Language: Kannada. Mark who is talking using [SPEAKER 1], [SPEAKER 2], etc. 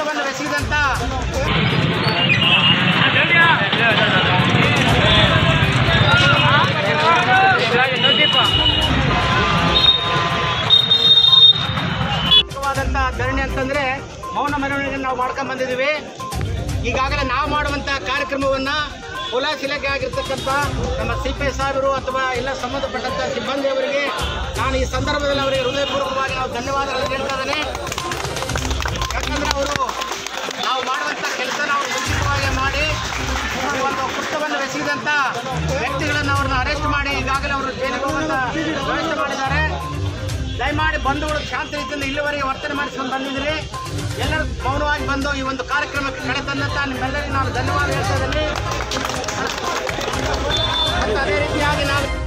[SPEAKER 1] ಕೃತ್ಯವನ್ನು ಎಸಗಿದಂತ ಮುಖ್ಯವಾದಂತ ಧರಣಿ ಅಂತಂದ್ರೆ ಮೌನ ಮೆರವಣಿಗೆ ನಾವು ಮಾಡ್ಕೊಂಡ್ ಬಂದಿದ್ದೀವಿ ಈಗಾಗಲೇ ನಾವು ಮಾಡುವಂತ ಕಾರ್ಯಕ್ರಮವನ್ನ ಪೊಲೀಸ್ ಇಲಾಖೆ ಆಗಿರ್ತಕ್ಕಂಥ ನಮ್ಮ ಸಿ ಪಿ ಸಾಹೇಬರು ಅಥವಾ ಎಲ್ಲ ಸಂಬಂಧಪಟ್ಟಂತ ಸಿಬ್ಬಂದಿಯವರಿಗೆ ನಾನು ಈ ಸಂದರ್ಭದಲ್ಲಿ ಅವರಿಗೆ ಹೃದಯಪೂರ್ವಕವಾಗಿ ನಾವು ಧನ್ಯವಾದಗಳನ್ನು ಹೇಳ್ತಾ ಇದ್ದೇನೆ ಯಾಕಂದ್ರೆ ಅವರು ನಾವು ಮಾಡುವಂತ ಕೆಲಸ ನಾವು ಮುಂಚಿತವಾಗಿ ಮಾಡಿ ಈ ಒಂದು ಕೃತ್ಯವನ್ನು ಎಸಗಿದಂತ ವ್ಯಕ್ತಿಗಳನ್ನು ಅವ್ರನ್ನ ಅರೆಸ್ಟ್ ಮಾಡಿ ಈಗಾಗಲೇ ಅವರು ಜೈಲಿಗೆ ಹೋಗುವಂತ ವ್ಯವಸ್ಥೆ ಮಾಡಿದ್ದಾರೆ ದಯಮಾಡಿ ಬಂಧುಗಳು ಶಾಂತ ರೀತಿಯಿಂದ ಇಲ್ಲಿವರೆಗೆ ವರ್ತನೆ ಮಾಡಿಸ್ಕೊಂಡು ಬಂದಿದ್ದೀರಿ ಎಲ್ಲರೂ ಮೌನವಾಗಿ ಬಂದು ಈ ಒಂದು ಕಾರ್ಯಕ್ರಮಕ್ಕೆ ಕಡೆ ತಂದಂತ ನಿಮ್ಮೆಲ್ಲರಿಗೂ ನಾನು ಧನ್ಯವಾದ ಹೇಳ್ತಾ ಇದ್ದೀನಿ ಮತ್ತು ಅದೇ ರೀತಿಯಾಗಿ ನಾವು